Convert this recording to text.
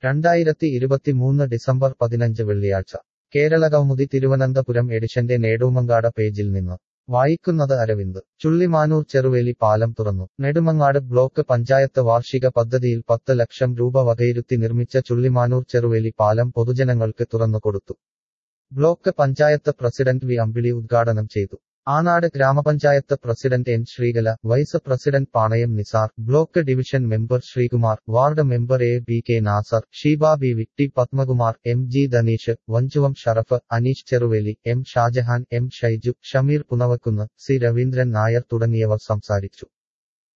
രണ്ടായിരത്തി ഇരുപത്തിമൂന്ന് ഡിസംബർ പതിനഞ്ച് വെള്ളിയാഴ്ച കേരളകൗമുദി തിരുവനന്തപുരം എഡിഷന്റെ നേടൂമങ്കാട് പേജിൽ നിന്ന് വായിക്കുന്നത് അരവിന്ദ് ചുള്ളിമാനൂർ ചെറുവേലി പാലം തുറന്നു നെടുമങ്ങാട് ബ്ലോക്ക് പഞ്ചായത്ത് വാർഷിക പദ്ധതിയിൽ പത്ത് ലക്ഷം രൂപ വകയിരുത്തി നിർമ്മിച്ച ചുള്ളിമാനൂർ ചെറുവേലി പാലം പൊതുജനങ്ങൾക്ക് തുറന്നുകൊടുത്തു block panchayat president V Ambili ഉദ്ഘാടനം ചെയ്തു Anad grama panchayat president N Sreekala vice president Panayam Nisar block division member Sreekumar ward member A B K Nasar Sheeba B V T Padmakumar M G Dhaneesh Vanchuvam Sharaf Aneesh Cheruveli M Shajahan M Shaiju Shameer Punavakkunnu C Raveendran Nair തുടങ്ങിയവർ സംസാരിച്ചു